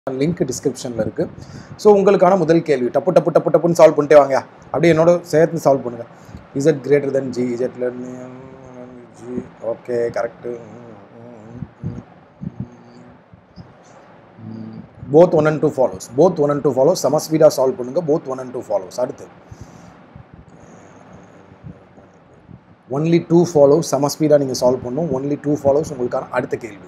Link டிஸ்கிரிப்ஷனில் இருக்குது so உங்களுக்கான முதல் கேள்வி டப்பு டப்பு டப்பு டப்புன்னு சால்வ் பண்ணிட்டே வாங்க அப்படியே என்னோட சேர்த்து சால்வ் பண்ணுங்க இசட் கிரேட்டர் தென் ஜி இசட்ல G okay correct both one and two follows both one and two follows செம ஸ்பீடாக சால்வ் பண்ணுங்க both one and two follows அடுத்து ஒன்லி டூ ஃபாலோஸ் செம ஸ்பீடாக நீங்கள் சால்வ் பண்ணணும் ஒன்லி டூ ஃபாலோஸ் உங்களுக்கான அடுத்த கேள்வி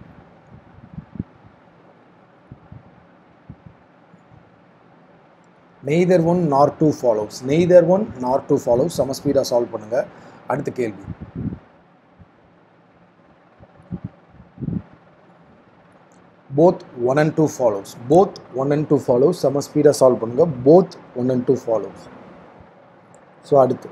neither one nor two follows neither one nor two follows செம ஸ்பீடாக சால்வ் பண்ணுங்க அடுத்த கேள்வி both one and two follows both one and two follows செம ஸ்பீடாக சால்வ் பண்ணுங்க both one and two follows so அடுத்து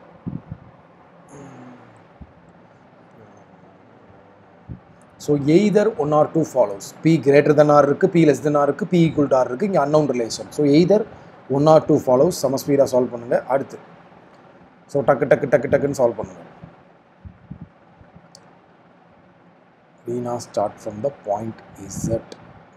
so either one or two follows B greater than R இருக்குது பி லெஸ் தென் ஆர் இருக்குது B equal to R இருக்குது இங்கே unknown relation so either one or two follows செம ஸ்பீடாக solve பண்ணுங்கள் அடுத்து so டக்கு டக்கு டக்கு டக்குன்னு சால்வ் பண்ணுங்கள் Veena start from the point Z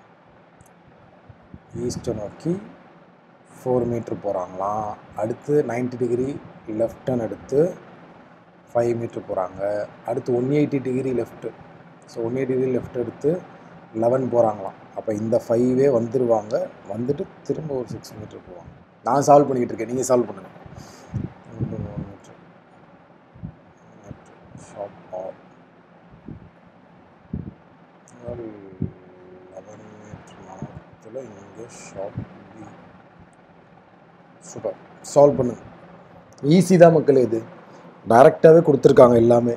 east நோக்கி ஃபோர் மீட்ரு போகிறாங்களாம் அடுத்து 90 டிகிரி லெஃப்ட் டர்ன் எடுத்து ஃபைவ் மீட்ரு போகிறாங்க அடுத்து one eighty degree left so one eighty degree left எடுத்து லெவன் போகிறாங்களாம் அப்போ இந்த ஃபைவே வந்துடுவாங்க வந்துட்டு திரும்ப ஒரு சிக்ஸ் மீட்ரு போவாங்க நான் சால்வ் பண்ணிக்கிட்டு இருக்கேன் நீங்கள் சால்வ் பண்ணுங்கள் ரெண்டு மூணு metre shop R eleven metre நார்த்தில் இங்கே ஷாப் பி சூப்பர் சால்வ் பண்ணுங்க ஈஸி தான் மக்களே இது டைரெக்டாகவே கொடுத்துருக்காங்க எல்லாமே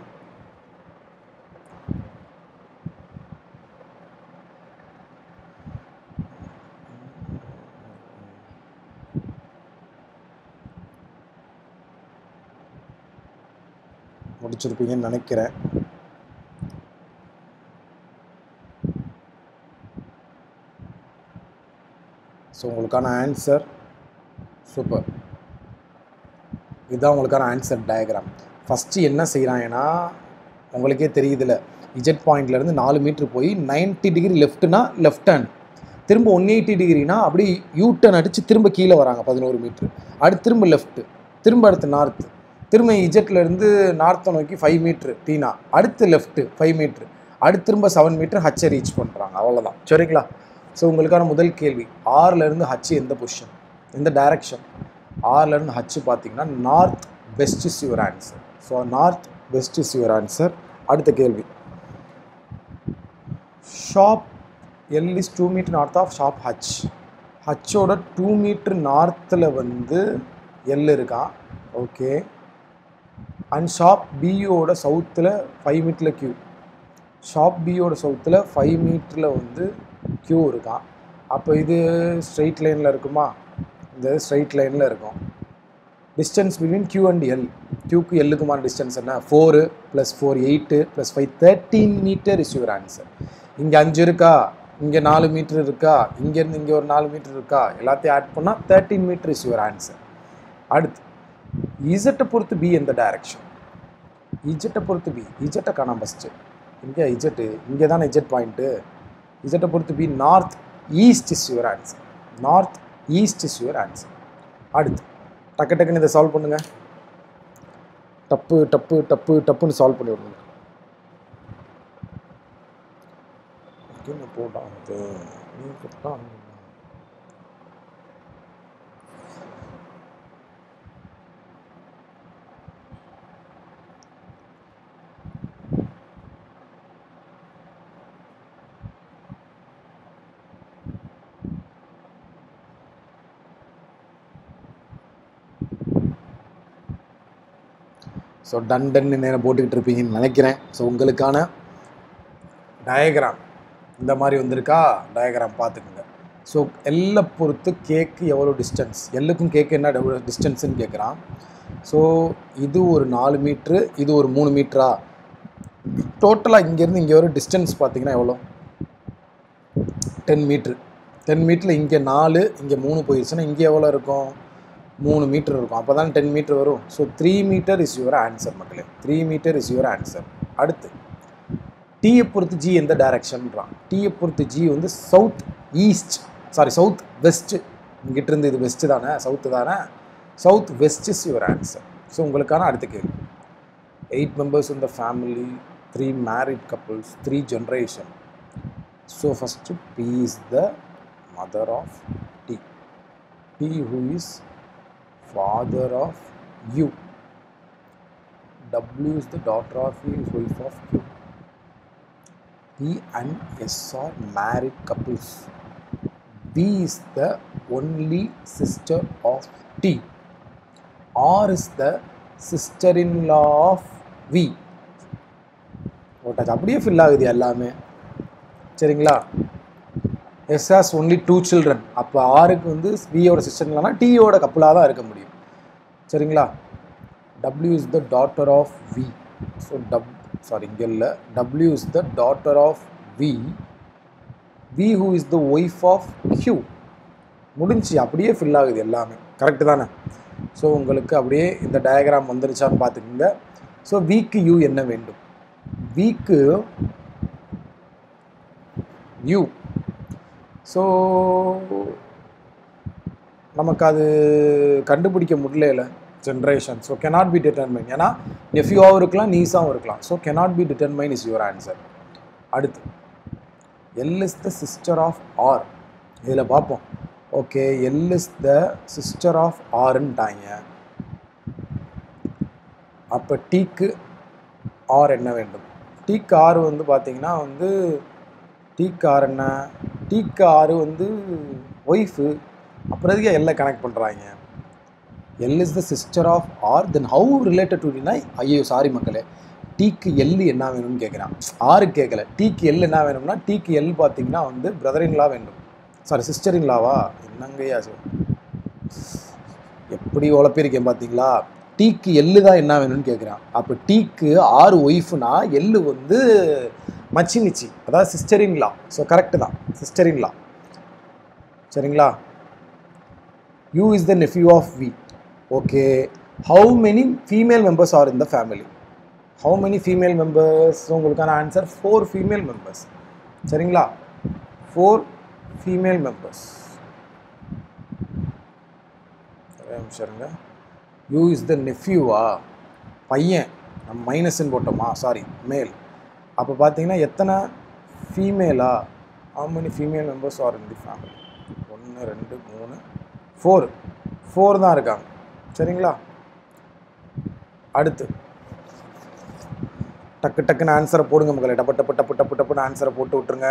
முடிச்சிருப்பீங்கன்னு நினைக்கிறேன் ஸோ உங்களுக்கான ஆன்சர் சூப்பர் இதுதான் உங்களுக்கான ஆன்சர் டயக்ராம் ஃபஸ்ட்டு என்ன செய்கிறாங்கன்னா உங்களுக்கே தெரியுதுல இஜெட் பாயிண்ட்லேருந்து நாலு மீட்ரு போய் 90 டிகிரி லெஃப்ட்னா லெஃப்ட் ஹேண்ட் திரும்ப ஒன் எயிட்டி டிகிரினா அப்படி யூ டர்ன் அடித்து திரும்ப கீழே வராங்க பதினோரு மீட்ரு அடுத்து திரும்ப லெஃப்ட்டு திரும்ப அடுத்து நார்த்து திரும்ப இஜெட்லேருந்து நார்த்தை நோக்கி ஃபைவ் மீட்ரு டீனா அடுத்து லெஃப்ட்டு ஃபைவ் மீட்ரு அடுத்து திரும்ப செவன் மீட்ரு ஹச்சை ரீச் பண்ணுறாங்க அவ்வளோதான் சரிங்களா ஸோ உங்களுக்கான முதல் கேள்வி ஆறுலேருந்து ஹச் எந்த பொசிஷன் எந்த டைரக்ஷன் ஆறுலேருந்து ஹச் பார்த்தீங்கன்னா north west is your answer so north west is your answer அடுத்த கேள்வி shop L is two metre north of shop H ஹச்சோட டூ மீட்டர் நார்த்தில் வந்து எல் இருக்கான் ஓகே அண்ட் ஷாப் பியோட சவுத்தில் ஃபைவ் மீட்டரில் கியூ ஷாப் பியோட சவுத்தில் ஃபைவ் மீட்டரில் வந்து கியூ இருக்கான் அப்போ இது ஸ்ட்ரெயிட் லைனில் இருக்குமா இந்த ஸ்ட்ரெயிட் லைனில் இருக்கும் distance between Q and L கியூக்கு எல்லுக்குமான டிஸ்டன்ஸ் என்ன four plus four eight plus five thirteen metre is your answer இங்கே அஞ்சு இருக்கா இங்கே நாலு மீட்டர் இருக்கா இங்கேருந்து இங்கே ஒரு நாலு மீட்டர் இருக்கா எல்லாத்தையும் ஆட் பண்ணால் thirteen metre is your answer அடுத்து இசட்டை பொறுத்து பி எந்த டைரக்ஷன் இஜெட்டை பொறுத்து பி இஜெட்டை காணாம ஃபஸ்ட்டு இங்கே இஜெட்டு இங்கே தானே இஜெட் பாயிண்ட்டு இஜெட்டை பொறுத்து B north east is your answer north east is your answer அடுத்து டக்கு டக்குன்னு இதை சால்வ் பண்ணுங்க டப்பு டப்பு டப்பு டப்புன்னு சால்வ் பண்ணி விடுங்க என்ன போட்டான் அது நீ போட்டான் ஸோ டன் டன்னு நேரம் போட்டுக்கிட்டு இருப்பீங்கன்னு நினைக்கிறேன் ஸோ உங்களுக்கான டயக்ராம் இந்த மாதிரி வந்திருக்கா டயக்ராம் பார்த்துக்குங்க ஸோ எல்லை பொறுத்து கேக்கு எவ்வளோ டிஸ்டன்ஸ் எல்லுக்கும் கேக்கு என்ன எவ்வளோ டிஸ்டன்ஸ்னு கேட்குறான் ஸோ இது ஒரு நாலு மீட்ரு இது ஒரு மூணு மீட்டரா டோட்டலாக இங்கேருந்து இங்கே வர டிஸ்டன்ஸ் பார்த்தீங்கன்னா எவ்வளோ டென் மீட்ரு டென் மீட்டரில் இங்கே நாலு இங்கே மூணு போயிடுச்சுன்னா இங்கே எவ்வளோ இருக்கும் மூணு மீட்டர் இருக்கும் அப்போ தான் டென் மீட்டர் வரும் so three metre is your answer மக்களே three metre is your answer அடுத்து டீயை பொறுத்து ஜி எந்த டைரக்ஷன்றான் டீயை பொறுத்து ஜி வந்து south east sorry south west இங்கிட்ட இருந்து இது வெஸ்ட் தானே சவுத்து தானே south west is your answer so உங்களுக்கான அடுத்த கேள்வி eight members in the family three married couples three generation so first B is the mother of T T who is father of U W is the daughter of E is wife of Q. P and S are married couples. B is the only sister of T. R is the sister-in-law of V. ஓட்டாச்சு அப்படியே fill ஆகுது எல்லாமே சரிங்களா S has only two children அப்போ ஆருக்கு வந்து வியோட sister இல்லைனா டீயோட கப்பலாக தான் இருக்க முடியும் சரிங்களா W is the daughter of V. So, W, sorry, இங்க இல்ல. W is the daughter of V. V who is the wife of Q. முடிஞ்சு அப்படியே ஃபில் ஆகுது எல்லாமே கரெக்டு தானே ஸோ உங்களுக்கு அப்படியே இந்த டயக்ராம் வந்துருச்சான்னு பார்த்துக்குங்க ஸோ வீக்கு யூ என்ன வேண்டும் வீக்கு யூ ஸோ நமக்கு அது கண்டுபிடிக்க முடியல generation so cannot be determine ஏன்னா நெஃப்யூவாகவும் இருக்கலாம் நீஸாகவும் இருக்கலாம் so cannot be determine is your answer அடுத்து L is the sister of R இதில் பார்ப்போம் okay L is the sister of ஆர்ன்ட்டாங்க அப்போ டீக்கு ஆர் என்ன வேண்டும் டீக்கு ஆர் வந்து பார்த்தீங்கன்னா வந்து டீக்கு ஆர் என்ன டீக்கு ஆர் வந்து ஒய்ஃபு அப்புறம் எதுக்கு எல்லாம் கனெக்ட் பண்ணுறாங்க L is the sister of R then how related to டினா ஐயோ சாரி மக்களே டீக்கு எல் என்ன வேணும்னு கேட்குறான் ஆருக்கு கேட்கல டீக்கு எல் என்ன வேணும்னா டீக்கு எல் பார்த்தீங்கன்னா வந்து பிரதர் இன்லா வேண்டும் சாரி சிஸ்டர் இன்லாவா என்னங்கய்யா சார் எப்படி உழப்பிருக்கேன் பார்த்தீங்களா டீக்கு எள்ளு தான் என்ன வேணும்னு கேட்குறான் அப்போ டீக்கு ஆறு ஒய்ஃப்னா எள்ளு வந்து மச்சி நிச்சி அதாவது சிஸ்டர் இன்லா ஸோ கரெக்டு தான் சிஸ்டர் இன்லா சரிங்களா U is the nephew of V okay how many female members are in the family how many female members உங்களுக்கான ஆன்சர் ஃபோர் ஃபீமேல் மெம்பர்ஸ் சரிங்களா ஃபோர் ஃபீமேல் மெம்பர்ஸ் நிமிஷருங்க U is the நெஃப்யூவா பையன் நம்ம மைனஸ்ன்னு போட்டோமா sorry male அப்போ பார்த்தீங்கன்னா எத்தனை ஃபீமேலா how many female members are in the family ஒன்று ரெண்டு மூணு ஃபோர் ஃபோர் தான் இருக்காங்க சரிங்களா அடுத்து டக்கு டக்குன்னு ஆன்சரை போடுங்க மக்களை டப்பு டப்பு டப்பு டப்பு டப்புன்னு ஆன்சரை போட்டு விட்டுருங்க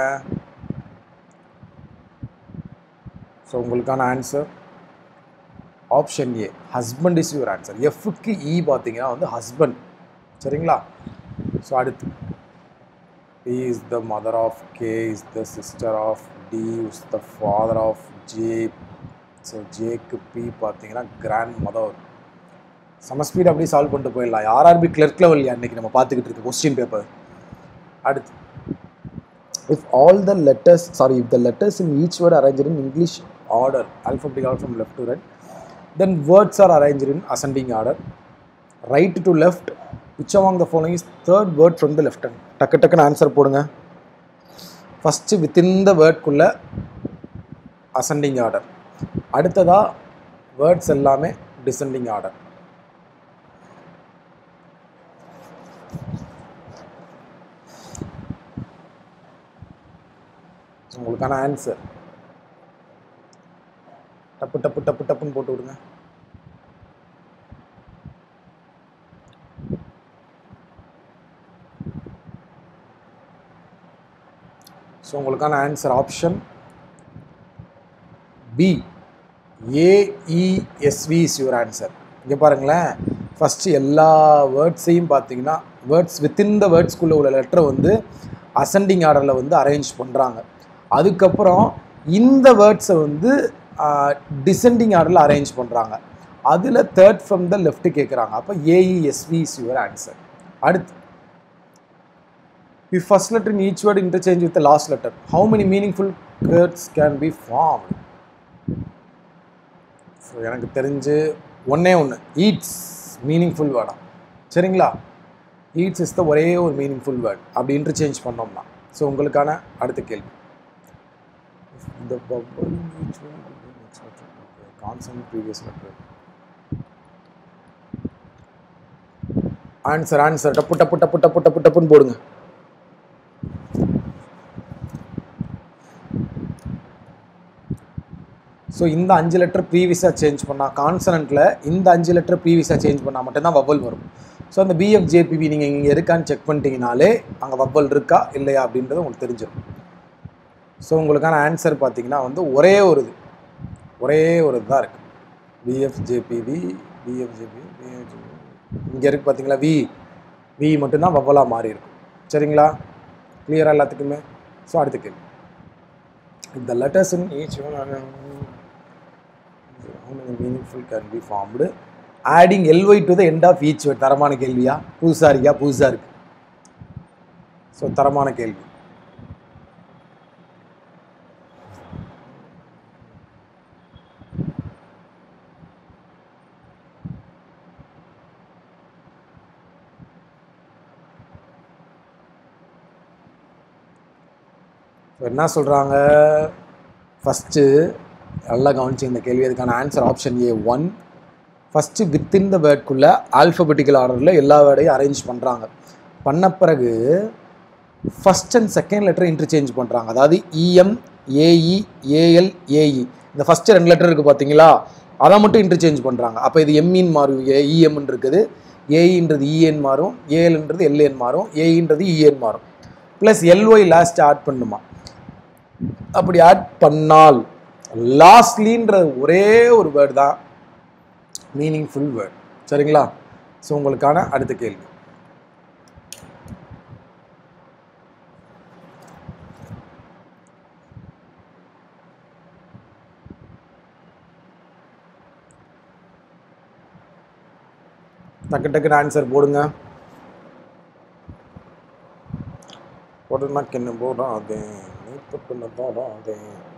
ஸோ உங்களுக்கான answer option A husband is your answer எஃப்க்கு இ பார்த்தீங்கன்னா வந்து ஹஸ்பண்ட் சரிங்களா ஸோ அடுத்து B is the mother of K is the sister of T is the father of J so ஜேக்கு பி பார்த்தீங்கன்னா கிராண்ட் மதர் செம ஸ்பீட் அப்படியே solve பண்ணிட்டு போயிடலாம் ஆர்ஆர்பி கிளர்க் லெவல் அன்னைக்கு நம்ம பார்த்துக்கிட்டு இருக்க கொஸ்டின் பேப்பர் அடுத்து if all the letters sorry if the letters in each word arranged in english order alphabetical order from left to right then words are arranged in ascending order right to left which among the following is third word from the left hand டக்கு டக்குன்னு answer போடுங்க first within the வேர்ட்குள்ள ascending order அடுத்ததா words எல்லாமே descending order உங்களுக்கான answer டப்பு டப்பு டப்பு டப்புன்னு போட்டு விடுங்க ஸோ உங்களுக்கான answer option B AESV is your answer இங்கே பாருங்களேன் ஃபஸ்ட்டு எல்லா வேர்ட்ஸையும் பார்த்தீங்கன்னா வேர்ட்ஸ் வித்தின் த வேர்ட்ஸ்குள்ளே உள்ள லெட்டரை வந்து அசெண்டிங் ஆர்டரில் வந்து அரேஞ்ச் பண்ணுறாங்க அதுக்கப்புறம் இந்த வேர்ட்ஸை வந்து டிசெண்டிங் ஆர்டரில் அரேஞ்ச் பண்ணுறாங்க அதில் தேர்ட் ஃப்ரம் த லெஃப்ட் கேட்குறாங்க அப்போ ஏஇஎஸ்வி இஸ் யுவர் ஆன்சர் அடுத்து If first letter in each word interchange with the last letter, how many meaningful words can be formed? So எனக்கு தெரிஞ்சு ஒன்றே ஒன்று ஈட்ஸ் மீனிங்ஃபுல் வேர்டா சரிங்களா ஈட்ஸ் இஸ் த ஒரே ஒரு மீனிங்ஃபுல் வேர்ட் அப்படி இன்டர்சேஞ்ச் பண்ணோம்னா ஸோ உங்களுக்கான அடுத்த கேள்வி the bubble in each one could be an extra okay. consonant previous letter answer answer டப்பு டப்பு டப்பு டப்பு டப்பு டப்புன்னு போடுங்க ஸோ இந்த அஞ்சு லெட்டர் ப்ரீவியஸாக சேஞ்ச் பண்ணால் கான்சனண்ட்டில் இந்த அஞ்சு லெட்டர் ப்ரீவியஸாக சேஞ்ச் பண்ணால் மட்டும்தான் வவ்வல் வரும் ஸோ அந்த பிஎஃப்ஜேபிவி நீங்கள் இங்கே இருக்கான்னு செக் பண்ணிட்டீங்கனாலே அங்கே வவ்வல் இருக்கா இல்லையா அப்படின்றது உங்களுக்கு தெரிஞ்சிடும் ஸோ உங்களுக்கான ஆன்சர் பார்த்தீங்கன்னா வந்து ஒரே ஒரு இது ஒரே ஒரு இதுதான் இருக்குது பிஎஃப்ஜேபிவி பிஎஃப்ஜேபி பிஎஃப்ஜேபி இங்கே இருக்குது பார்த்தீங்களா வி வி மட்டும்தான் வவ்வலாக மாறி இருக்கும் சரிங்களா கிளியராக எல்லாத்துக்குமே ஸோ அடுத்த கேள்வி இந்த letters in each one how many meaningful can be formed adding ly to the end of each word தரமான கேள்வியா புதுசா இருக்கியா புதுசா இருக்கு ஸோ தரமான கேள்வி So, என்ன சொல்கிறாங்க ஃபஸ்ட்டு நல்லா கவனிச்சு இந்த கேள்வி அதுக்கான answer option A one first within the வேர்ட்குள்ளே ஆல்ஃபபெட்டிக்கல் ஆர்டரில் எல்லா வேர்டையும் அரேஞ்ச் பண்ணுறாங்க பண்ண பிறகு first and second letter interchange பண்ணுறாங்க அதாவது இஎம் ஏஇ ஏஎல் ஏஇ இந்த ஃபஸ்ட்டு ரெண்டு லெட்டர் இருக்குது பார்த்தீங்களா அதை மட்டும் இன்டர்சேஞ்ச் பண்ணுறாங்க அப்போ இது எம்இன் மாறும் இஎம்னு இருக்குது ஏஇன்றது இஎன் மாறும் ஏஎல்ன்றது எல்ஏன் மாறும் ஏஇன்றது இஎன் மாறும் ப்ளஸ் எல்ஒய் லாஸ்ட் ஆட் பண்ணுமா அப்படி ஆட் பண்ணால் லாஸ்ட்லின்ற ஒரே ஒரு வேர்டு தான் மீனிங்ஃபுல் வேர்ட் சரிங்களா ஸோ உங்களுக்கான அடுத்த கேள்வி டக்கு டக்குன்னு ஆன்சர் போடுங்க உடனே என்ன போடாதே நீ தொட்டு தோடாதே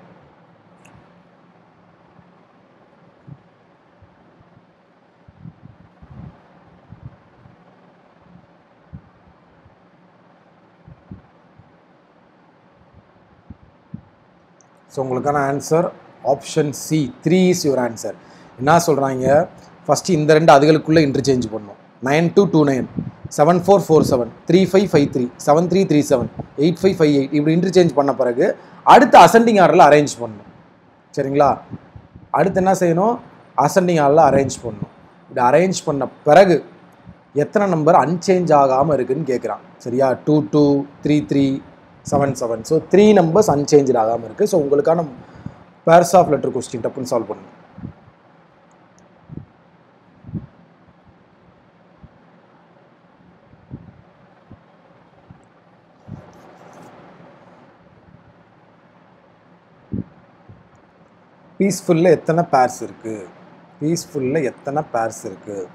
ஸோ உங்களுக்கான answer option C three is your answer என்ன சொல்கிறாங்க ஃபஸ்ட்டு இந்த ரெண்டு அதுகளுக்குள்ளே இன்டர்சேஞ்ச் பண்ணணும் nine two two nine seven four four seven three five five three seven three three seven eight five five eight இப்படி இன்டர்சேஞ்ச் பண்ண பிறகு அடுத்து அசெண்டிங் ஆர்டரில் அரேஞ்ச் பண்ணணும் சரிங்களா அடுத்து என்ன செய்யணும் அசெண்டிங் ஆர்டரில் அரேஞ்ச் பண்ணணும் இப்படி அரேஞ்ச் பண்ண பிறகு எத்தனை நம்பர் அன்சேஞ்ச் ஆகாமல் இருக்குன்னு கேட்குறான் சரியா two two three three seven seven so three numbers unchanged ஆகாமல் இருக்குது ஸோ உங்களுக்கான பேர்ஸ் ஆஃப் லெட்டர் கொஸ்டின் டப்புன்னு சால்வ் பண்ணுங்க பீஸ்ஃபுல்லில் எத்தனை பேர்ஸ் இருக்குது பீஸ்ஃபுல்லில் எத்தனை பேர்ஸ் இருக்குது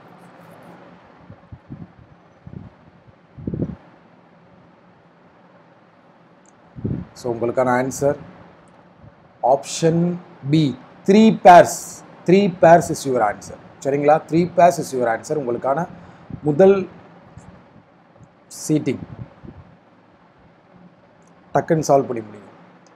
ஸோ உங்களுக்கான answer option B three pairs three pairs is your answer சரிங்களா three pairs is your answer உங்களுக்கான முதல் சீட்டிங் டக்குன்னு சால்வ் பண்ணி முடியும்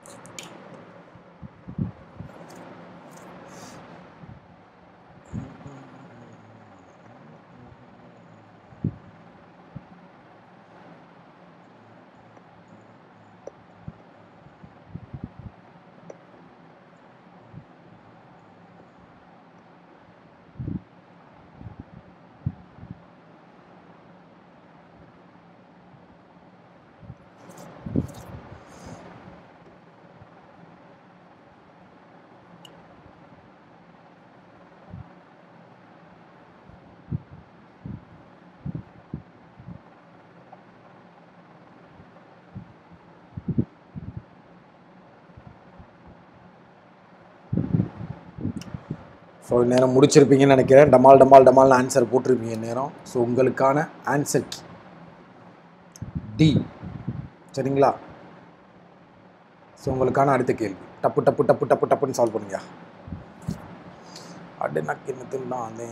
ஸோ நேரம் முடிச்சிருப்பீங்கன்னு நினைக்கிறேன் டமால் டமால் டமால்னு ஆன்சர் போட்டிருப்பீங்க நேரம் ஸோ உங்களுக்கான ஆன்சர் டி சரிங்களா ஸோ உங்களுக்கான அடுத்த கேள்வி டப்பு டப்பு டப்பு டப்பு டப்புன்னு சால்வ் பண்ணுங்க அடு நக்கு என்ன தின்னாதே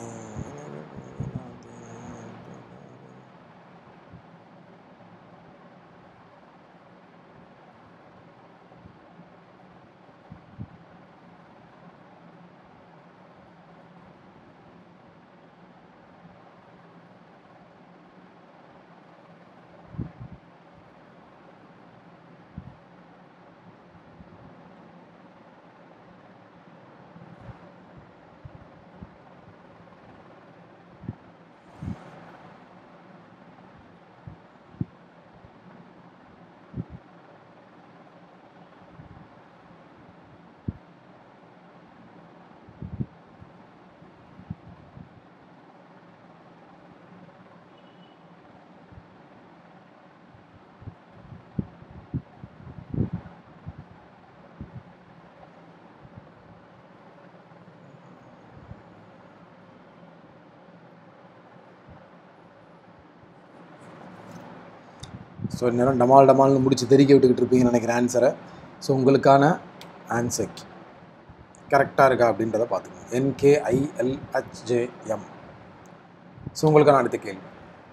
ஸோ நேரம் டமால் டமால்னு முடிச்சு தெரிக்க விட்டுக்கிட்டு இருப்பீங்கன்னு நினைக்கிறேன் ஆன்சரை ஸோ உங்களுக்கான ஆன்சர் கரெக்டாக இருக்கா அப்படின்றத பார்த்துக்கோங்க என்கேஐஎல்ஹெச்ஜேஎம் ஸோ உங்களுக்கான அடுத்த கேள்வி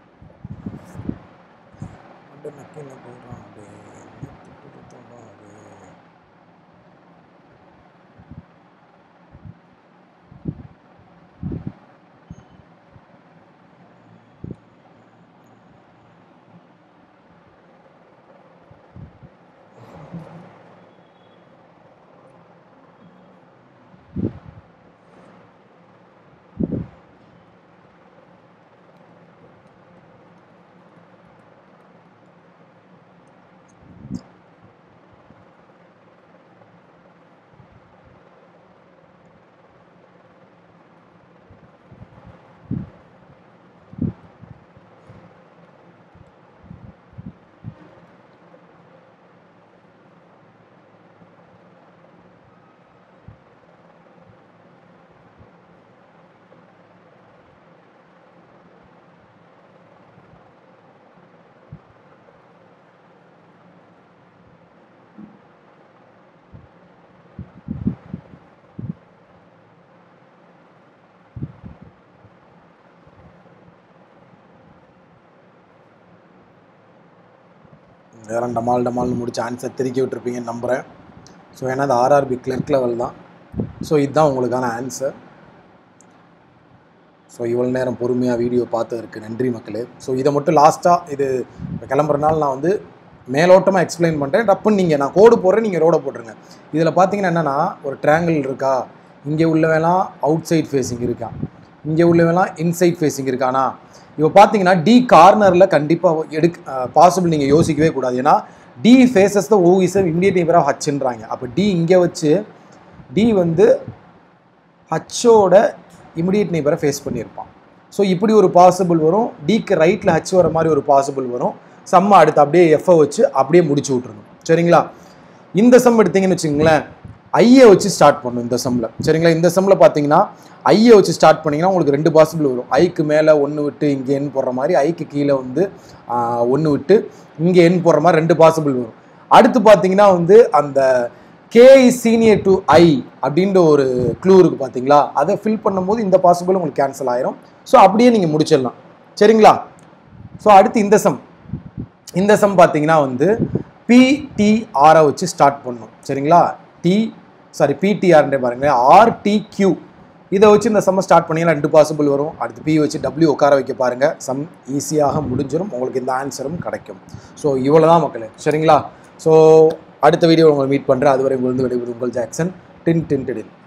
அட நக்கி என்ன போடுறான் அது? என்ன திட்டு திட்டுறான் அது? நேரம் டமால் டமால்னு முடிச்சு ஆன்சர் திருக்கி விட்டுருப்பீங்கன்னு நம்புகிறேன் ஸோ ஏன்னா அது ஆர்ஆர்பி கிளர்க் லெவல் தான் ஸோ இதுதான் உங்களுக்கான ஆன்சர் ஸோ இவ்வளோ நேரம் பொறுமையாக வீடியோ பார்த்ததற்கு நன்றி மக்களே ஸோ இதை மட்டும் லாஸ்ட்டாக இது இப்போ கிளம்புறனால நான் வந்து மேலோட்டமாக எக்ஸ்பிளைன் பண்ணுறேன் டப்புன்னு நீங்கள் நான் கோடு போடுறேன் நீங்கள் ரோடை போட்டுருங்க இதில் பார்த்தீங்கன்னா என்னென்னா ஒரு ட்ரையாங்கிள் இருக்கா இங்கே உள்ளவெல்லாம் அவுட் சைட் ஃபேஸிங் இருக்கா இங்கே உள்ளவெல்லாம் இன்சைட் ஃபேஸிங் இருக்கானா இப்போ பார்த்தீங்கன்னா டி கார்னரில் கண்டிப்பாக எடுக்க பாசிபிள் நீங்கள் யோசிக்கவே கூடாது ஏன்னா T faces the O is Indian நேபராக ஹச்சுன்றாங்க அப்போ டி இங்கே வச்சு டி வந்து ஹச்சோட இமிடியேட் நெய்பரை ஃபேஸ் பண்ணியிருப்பான் ஸோ இப்படி ஒரு பாசிபிள் வரும் டிக்கு ரைட்டில் ஹச் வர மாதிரி ஒரு பாசிபிள் வரும் சம்மை அடுத்து அப்படியே எஃப்ஐ வச்சு அப்படியே முடிச்சு விட்ருணும் சரிங்களா இந்த சம் எடுத்தீங்கன்னு வச்சுங்களேன் ஐயை வச்சு ஸ்டார்ட் பண்ணும் இந்த சம்மில் சரிங்களா இந்த சம்மில் பார்த்தீங்கன்னா ஐயை வச்சு ஸ்டார்ட் பண்ணிங்கன்னா உங்களுக்கு ரெண்டு பாசிபிள் வரும் ஐக்கு மேலே ஒன்று விட்டு இங்கே எண் போடுற மாதிரி ஐக்கு கீழே வந்து ஒன்று விட்டு இங்கே எண் போடுற மாதிரி ரெண்டு பாசிபிள் வரும் அடுத்து பார்த்தீங்கன்னா வந்து அந்த K is senior to I அப்படின்ற ஒரு க்ளூ இருக்குது பார்த்தீங்களா அதை ஃபில் பண்ணும்போது இந்த பாசிபிள் உங்களுக்கு கேன்சல் ஆயிரும் ஸோ அப்படியே நீங்கள் முடிச்சிடலாம் சரிங்களா ஸோ அடுத்து இந்த சம் இந்த சம் பார்த்தீங்கன்னா வந்து பிடிஆரை வச்சு ஸ்டார்ட் பண்ணணும் சரிங்களா டி சாரி பிடிஆர்ன்றே பாருங்க ஆர்டிக்யூ இதை வச்சு இந்த சம்மை ஸ்டார்ட் பண்ணிங்கன்னா ரெண்டு பாசிபிள் வரும் அடுத்து பி வச்சு டபிள்யூ உட்கார வைக்க பாருங்கள் சம் ஈஸியாக முடிஞ்சிடும் உங்களுக்கு இந்த ஆன்சரும் கிடைக்கும் ஸோ இவ்வளோ தான் மக்களே சரிங்களா ஸோ அடுத்த வீடியோ உங்களை மீட் பண்ணுறேன் அதுவரை உங்களுக்கு விடைபெறும் உங்கள் ஜாக்சன் டின் டின் டிடில்